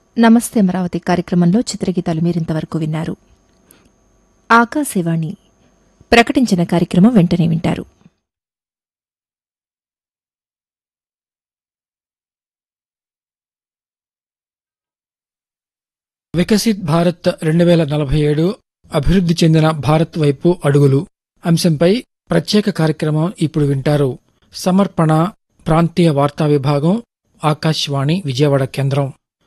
నమస్తే అమరావతి కార్యక్రమంలో చిత్రగీతాలు మీరింతవరకు విన్నారు ఆకాశవాణి ప్రకటించిన కార్యక్రమం వెంటనే వింటారు వికసిత్ భారత్ రెండు వేల నలభై ఏడు అభివృద్ధి చెందిన భారత్ వైపు అడుగులు అంశంపై ప్రత్యేక కార్యక్రమం ఇప్పుడు వింటారు సమర్పణ ప్రాంతీయ వార్తా విభాగం ఆకాశవాణి విజయవాడ కేంద్రం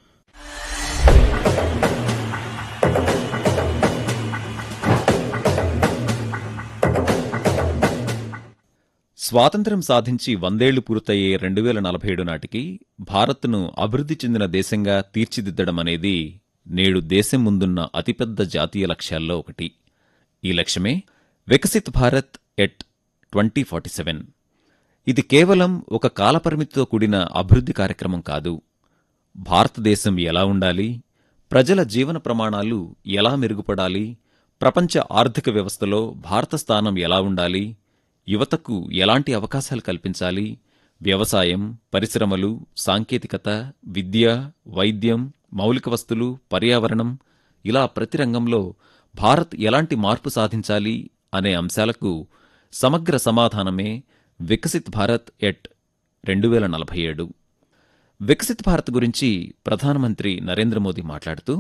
స్వాతంత్ర్యం సాధించి వందేళ్లు పూర్తయ్యే రెండు వేల నలభై ఏడు నాటికి భారత్ను అభివృద్ధి చెందిన దేశంగా తీర్చిదిద్దడం అనేది నేడు దేశం ముందున్న అతిపెద్ద జాతీయ లక్ష్యాల్లో ఒకటి ఈ లక్ష్యమే Viksit Bharat at twenty forty seven ఇది కేవలం ఒక కాలపరిమితితో కూడిన అభివృద్ధి కార్యక్రమం కాదు భారతదేశం ఎలా ఉండాలి ప్రజల జీవన ప్రమాణాలు ఎలా మెరుగుపడాలి ప్రపంచ ఆర్థిక వ్యవస్థలో భారత స్థానం ఎలా ఉండాలి యువతకు ఎలాంటి అవకాశాలు కల్పించాలి వ్యవసాయం పరిశ్రమలు సాంకేతికత విద్య వైద్యం మౌలిక వస్తులు పర్యావరణం ఇలా ప్రతి రంగంలో భారత్ ఎలాంటి మార్పు సాధించాలి అనే అంశాలకు సమగ్ర సమాధానమే వికసిత్ భారత్ ఎట్ రెండు వేల నలభై ఏడు వికసిత్ భారత్ గురించి ప్రధానమంత్రి నరేంద్ర మోదీ మాట్లాడుతూ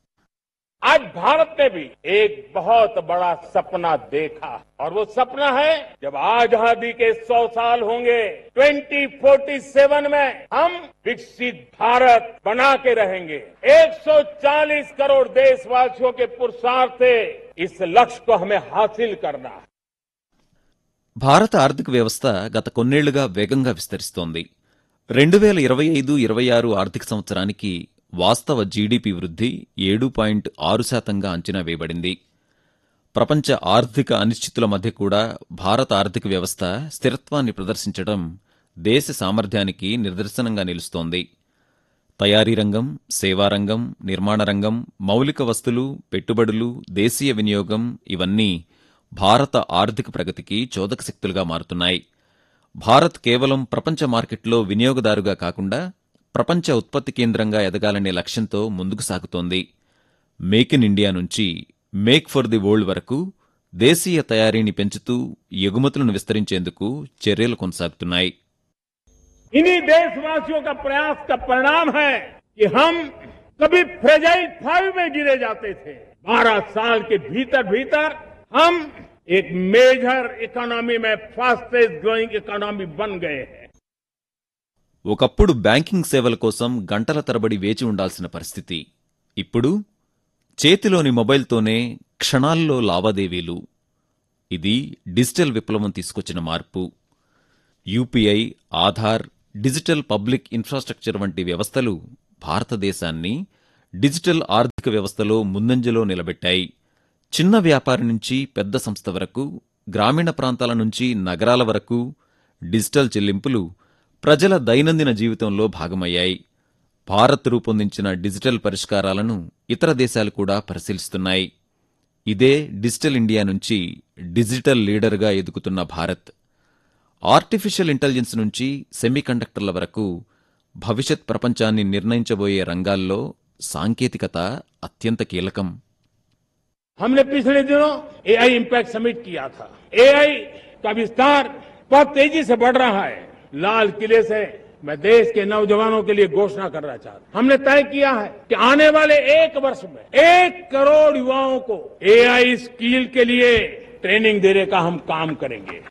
आज भारत ने भी एक बहुत बड़ा सपना देखा और वो सपना है जब आजादी के 100 साल होंगे 2047 में हम विकसित भारत बना के रहेंगे 140 करोड़ देशवासियों के पुरुषार्थ से इस लक्ष्य को हमें हासिल करना है భారత ఆర్థిక వ్యవస్థ గత కొన్నేళ్లుగా వేగంగా విస్తరిస్తోంది రెండు వేల ఇరవై ఐదు ఇరవై ఆరు ఆర్థిక సంవత్సరానికి వాస్తవ జీడీపీ వృద్ధి ఏడు పాయింట్ ఆరు శాతంగా అంచనా వేయబడింది ప్రపంచ ఆర్థిక అనిశ్చితుల మధ్య కూడా భారత ఆర్థిక వ్యవస్థ స్థిరత్వాన్ని ప్రదర్శించడం దేశ సామర్థ్యానికి నిదర్శనంగా నిలుస్తోంది తయారీ రంగం సేవారంగం నిర్మాణ రంగం మౌలిక వస్తులు పెట్టుబడులు దేశీయ వినియోగం ఇవన్నీ భారత ఆర్థిక ప్రగతికి చోదక శక్తులుగా మారుతున్నాయి భారత్ కేవలం ప్రపంచ మార్కెట్లో వినియోగదారుగా కాకుండా ప్రపంచ ఉత్పత్తి కేంద్రంగా ఎదగాలనే లక్ష్యంతో ముందుకు సాగుతోంది మేక్ ఇన్ ఇండియా నుంచి మేక్ ఫర్ ది వరల్డ్ వరకు దేశీయ తయారీని పెంచుతూ ఎగుమతులను విస్తరించేందుకు చర్యలు కొనసాగుతున్నాయి इन्हीं देशवासियों का प्रयास का परिणाम है कि हम कभी फ्रेजाइल फाइव में गिरे जाते थे बारह साल के भीतर भीतर हम एक मेजर इकोनॉमी में फास्टेस्ट ग्रोइंग इकोनॉमी बन गए हैं ఒకప్పుడు బ్యాంకింగ్ సేవల కోసం గంటల తరబడి వేచి ఉండాల్సిన పరిస్థితి ఇప్పుడు చేతిలోని మొబైల్తోనే క్షణాల్లో లావాదేవీలు ఇది డిజిటల్ విప్లవం తీసుకొచ్చిన మార్పు UPI Aadhaar digital public infrastructure వంటి వ్యవస్థలు భారతదేశాన్ని డిజిటల్ ఆర్థిక వ్యవస్థలో ముందంజలో నిలబెట్టాయి చిన్న వ్యాపారి నుంచి పెద్ద సంస్థ వరకు గ్రామీణ ప్రాంతాల నుంచి నగరాల వరకు డిజిటల్ చెల్లింపులు ప్రజల దైనందిన జీవితంలో భాగమయ్యాయి భారత్ రూపొందించిన డిజిటల్ పరిష్కారాలను ఇతర దేశాలు కూడా పరిశీలిస్తున్నాయి ఇదే డిజిటల్ ఇండియా నుంచి డిజిటల్ లీడర్గా ఎదుగుతున్న భారత్ ఆర్టిఫిషియల్ ఇంటెలిజెన్స్ నుంచి సెమీకండక్టర్ల వరకు భవిష్యత్ ప్రపంచాన్ని నిర్ణయించబోయే రంగాల్లో సాంకేతికత అత్యంత కీలకం हमने पिछले दिनों एआई इम्पैक्ट समिट किया था एआई का विस्तार बहुत तेजी से बढ़ रहा है लाल किले से मैं देश के नौजवानों के लिए घोषणा करना चाहता हूं हमने तय किया है कि आने वाले एक वर्ष में एक करोड़ युवाओं को एआई स्किल के लिए ट्रेनिंग देने का हम काम करेंगे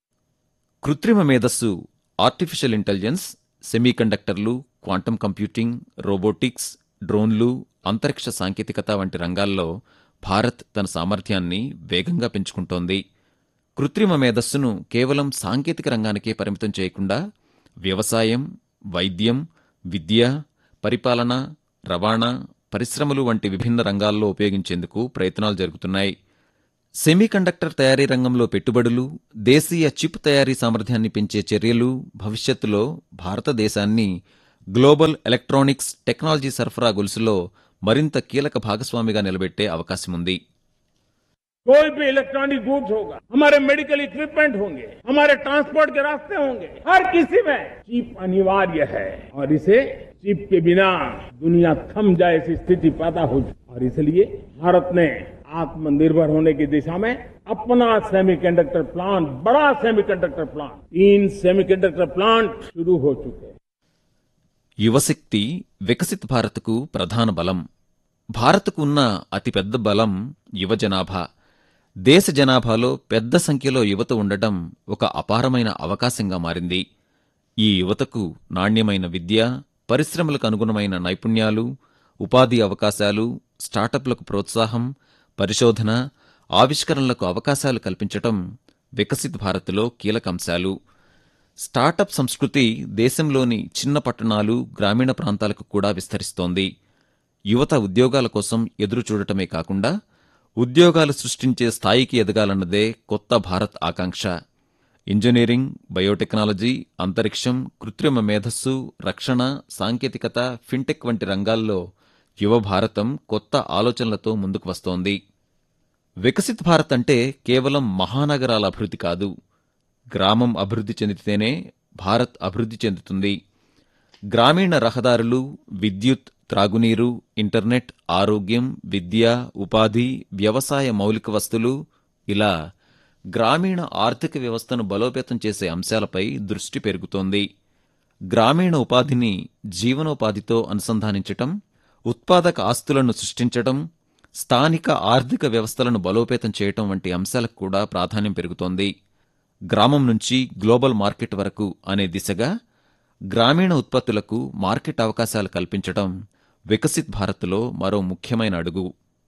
కృత్రిమ మేధస్సు ఆర్టిఫిషియల్ ఇంటెలిజెన్స్ సెమీకండక్టర్లు క్వాంటం కంప్యూటింగ్ రోబోటిక్స్ డ్రోన్లు అంతరిక్ష సాంకేతికత వంటి రంగాల్లో భారత్ తన సామర్థ్యాన్ని వేగంగా పెంచుకుంటోంది కృత్రిమ మేధస్సును కేవలం సాంకేతిక రంగానికే పరిమితం చేయకుండా వ్యవసాయం వైద్యం విద్య పరిపాలన రవాణా పరిశ్రమలు వంటి విభిన్న రంగాల్లో ఉపయోగించేందుకు ప్రయత్నాలు జరుగుతున్నాయి సెమీకండక్టర్ తయారీ రంగంలో పెట్టుబడులు దేశీయ చిప్ తయారీ సామర్థ్యాన్ని పెంచే చర్యలు భవిష్యత్తులో భారతదేశాన్ని గ్లోబల్ ఎలక్ట్రానిక్స్ టెక్నాలజీ సరఫరా గొలుసులో మరింత కీలక భాగస్వామిగా నిలబెట్టే అవకాశముంది कोई भी इलेक्ट्रॉनिक गुड्स होगा हमारे मेडिकल इक्विपमेंट होंगे हमारे ट्रांसपोर्ट के रास्ते होंगे हर किसी में चिप अनिवार्य है और इसे चिप के बिना दुनिया थम जाए ऐसी स्थिति पैदा हो चुकी और इसलिए भारत ने आत्मनिर्भर होने की दिशा में अपना सेमीकंडक्टर प्लांट बड़ा सेमीकंडक्टर प्लांट तीन सेमीकंडक्टर प्लांट शुरू हो चुके हैं యువశక్తి వికసిత్ భారత్కు ప్రధాన బలం భారత్కు ఉన్న అతిపెద్ద బలం యువ జనాభా దేశ జనాభాలో పెద్ద సంఖ్యలో యువత ఉండటం ఒక అపారమైన అవకాశంగా మారింది ఈ యువతకు నాణ్యమైన విద్య పరిశ్రమలకు అనుగుణమైన నైపుణ్యాలు ఉపాధి అవకాశాలు స్టార్టప్లకు ప్రోత్సాహం పరిశోధన ఆవిష్కరణలకు అవకాశాలు కల్పించటం వికసిత్ భారత్లో కీలకంశాలు స్టార్టప్ సంస్కృతి దేశంలోని చిన్న పట్టణాలు గ్రామీణ ప్రాంతాలకు కూడా విస్తరిస్తోంది యువత ఉద్యోగాల కోసం ఎదురు చూడటమే కాకుండా ఉద్యోగాలు సృష్టించే స్థాయికి ఎదగాలన్నదే కొత్త భారత్ ఆకాంక్ష ఇంజనీరింగ్ బయోటెక్నాలజీ అంతరిక్షం కృత్రిమ మేధస్సు రక్షణ సాంకేతికత ఫిన్టెక్ వంటి రంగాల్లో యువ భారతం కొత్త ఆలోచనలతో ముందుకు వస్తోంది వికసిత్ భారత్ అంటే కేవలం మహానగరాల అభివృద్ధి కాదు గ్రామం అభివృద్ధి చెందితేనే భారత్ అభివృద్ధి చెందుతుంది గ్రామీణ రహదారులు విద్యుత్ త్రాగునీరు ఇంటర్నెట్ ఆరోగ్యం విద్య ఉపాధి వ్యవసాయ మౌలిక వస్తులు ఇలా గ్రామీణ ఆర్థిక వ్యవస్థను బలోపేతం చేసే అంశాలపై దృష్టి పెరుగుతోంది గ్రామీణ ఉపాధిని జీవనోపాధితో అనుసంధానించటం ఉత్పాదక ఆస్తులను సృష్టించటం స్థానిక ఆర్థిక వ్యవస్థలను బలోపేతం చేయటం వంటి భాశాలకు కూడా ప్రాధాన్యం పెరుగుతోంది గ్రామం నుంచి గ్లోబల్ మార్కెట్ వరకు అనే దిశగా గ్రామీణ ఉత్పత్తులకు మార్కెట్ అవకాశాలు కల్పించడం వికసిత్ భారత్లో మరో ముఖ్యమైన అడుగు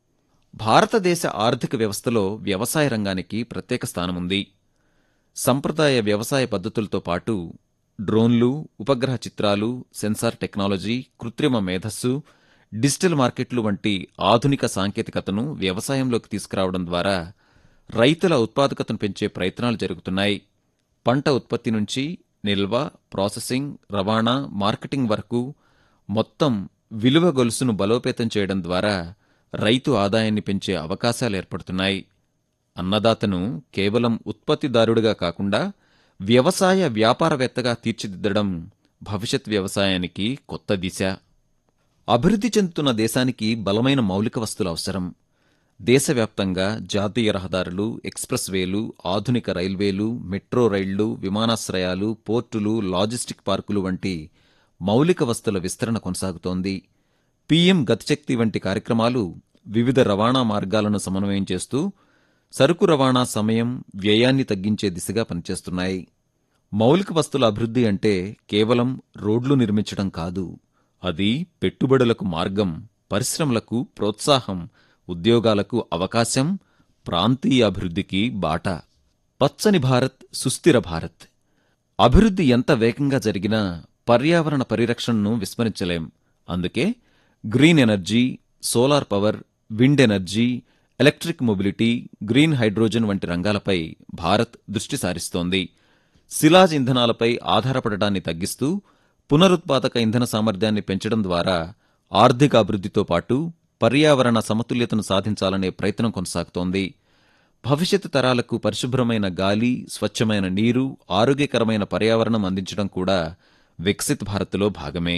భారతదేశ ఆర్థిక వ్యవస్థలో వ్యవసాయ రంగానికి ప్రత్యేక స్థానముంది సంప్రదాయ వ్యవసాయ పద్ధతులతో పాటు డ్రోన్లు ఉపగ్రహ చిత్రాలు సెన్సార్ టెక్నాలజీ కృత్రిమ మేధస్సు డిజిటల్ మార్కెట్లు వంటి ఆధునిక సాంకేతికతను వ్యవసాయంలోకి తీసుకురావడం ద్వారా రైతుల ఉత్పాదకతను పెంచే ప్రయత్నాలు జరుగుతున్నాయి పంట ఉత్పత్తి నుంచి నిల్వ ప్రాసెసింగ్ రవాణా మార్కెటింగ్ వరకు మొత్తం విలువ గొలుసును బలోపేతం చేయడం ద్వారా రైతు ఆదాయాన్ని పెంచే అవకాశాలు ఏర్పడుతున్నాయి అన్నదాతను కేవలం ఉత్పత్తిదారుడిగా కాకుండా వ్యవసాయ వ్యాపారవేత్తగా తీర్చిదిద్దడం భవిష్యత్ వ్యవసాయానికి కొత్త దిశ అభివృద్ధి చెందుతున్న దేశానికి బలమైన మౌలిక వస్తువులు అవసరం దేశవ్యాప్తంగా జాతీయ రహదారులు ఎక్స్ప్రెస్ వేలు ఆధునిక రైల్వేలు మెట్రో రైళ్లు విమానాశ్రయాలు పోర్టులు లాజిస్టిక్ పార్కులు వంటి మౌలిక వస్తువుల విస్తరణ కొనసాగుతోంది పీఎం గతిశక్తి వంటి కార్యక్రమాలు వివిధ రవాణా మార్గాలను సమన్వయం చేస్తూ సరుకు రవాణా సమయం వ్యయాన్ని తగ్గించే దిశగా పనిచేస్తున్నాయి మౌలిక వస్తువుల అభివృద్ధి అంటే కేవలం రోడ్లు నిర్మించడం కాదు అది పెట్టుబడులకు మార్గం పరిశ్రమలకు ప్రోత్సాహం ఉద్యోగాలకు అవకాశం ప్రాంతీయ అభివృద్ధికి బాట పచ్చని భారత్ సుస్థిర భారత్ అభివృద్ధి ఎంత వేగంగా జరిగినా పర్యావరణ పరిరక్షణను విస్మరించలేం అందుకే green energy solar power wind energy electric mobility green hydrogen వంటి రంగాలపై భారత్ దృష్టి సారిస్తోంది శిలాజ్ ఇంధనాలపై ఆధారపడటాన్ని తగ్గిస్తూ పునరుత్పాదక ఇంధన సామర్థ్యాన్ని పెంచడం ద్వారా ఆర్థిక అభివృద్ధితో పాటు పర్యావరణ సమతుల్యతను సాధించాలనే ప్రయత్నం కొనసాగుతోంది భవిష్యత్తు తరాలకు పరిశుభ్రమైన గాలి స్వచ్ఛమైన నీరు ఆరోగ్యకరమైన పర్యావరణం అందించడం కూడా వికసిత్ భారత్లో భాగమే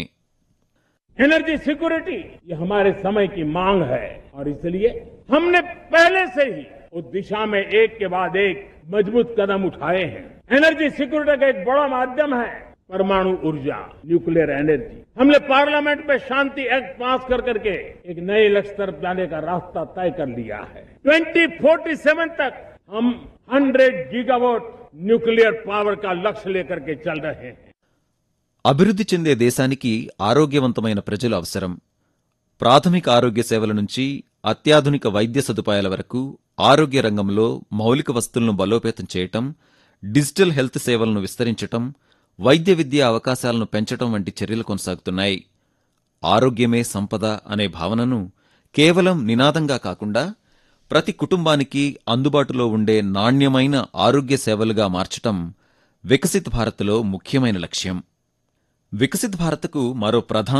एनर्जी सिक्योरिटी ये हमारे समय की मांग है और इसलिए हमने पहले से ही उस दिशा में एक के बाद एक मजबूत कदम उठाए हैं एनर्जी सिक्योरिटी का एक बड़ा माध्यम है परमाणु ऊर्जा न्यूक्लियर एनर्जी हमने पार्लियामेंट में शांति एक्ट पास कर करके एक नए लक्ष्य तरफ जाने का रास्ता तय कर लिया है 2047 तक हम 100 गीगावाट न्यूक्लियर पावर का लक्ष्य लेकर के चल रहे हैं అభివృద్ధి చెందే దేశానికి ఆరోగ్యవంతమైన ప్రజలు అవసరం ప్రాథమిక ఆరోగ్య సేవల నుంచి అత్యాధునిక వైద్య సదుపాయాల వరకు ఆరోగ్య రంగంలో మౌలిక వస్తువులను బలోపేతం చేయటం డిజిటల్ హెల్త్ సేవలను విస్తరించటం వైద్య విద్య అవకాశాలను పెంచటం వంటి చర్యలు కొనసాగుతున్నాయి ఆరోగ్యమే సంపద అనే భావనను కేవలం నినాదంగా కాకుండా ప్రతి కుటుంబానికి అందుబాటులో ఉండే నాణ్యమైన ఆరోగ్య సేవలుగా మార్చటం వికసిత్ భారత్లో ముఖ్యమైన లక్ష్యం వికసిత్ భారత్కు మరో ప్రధాన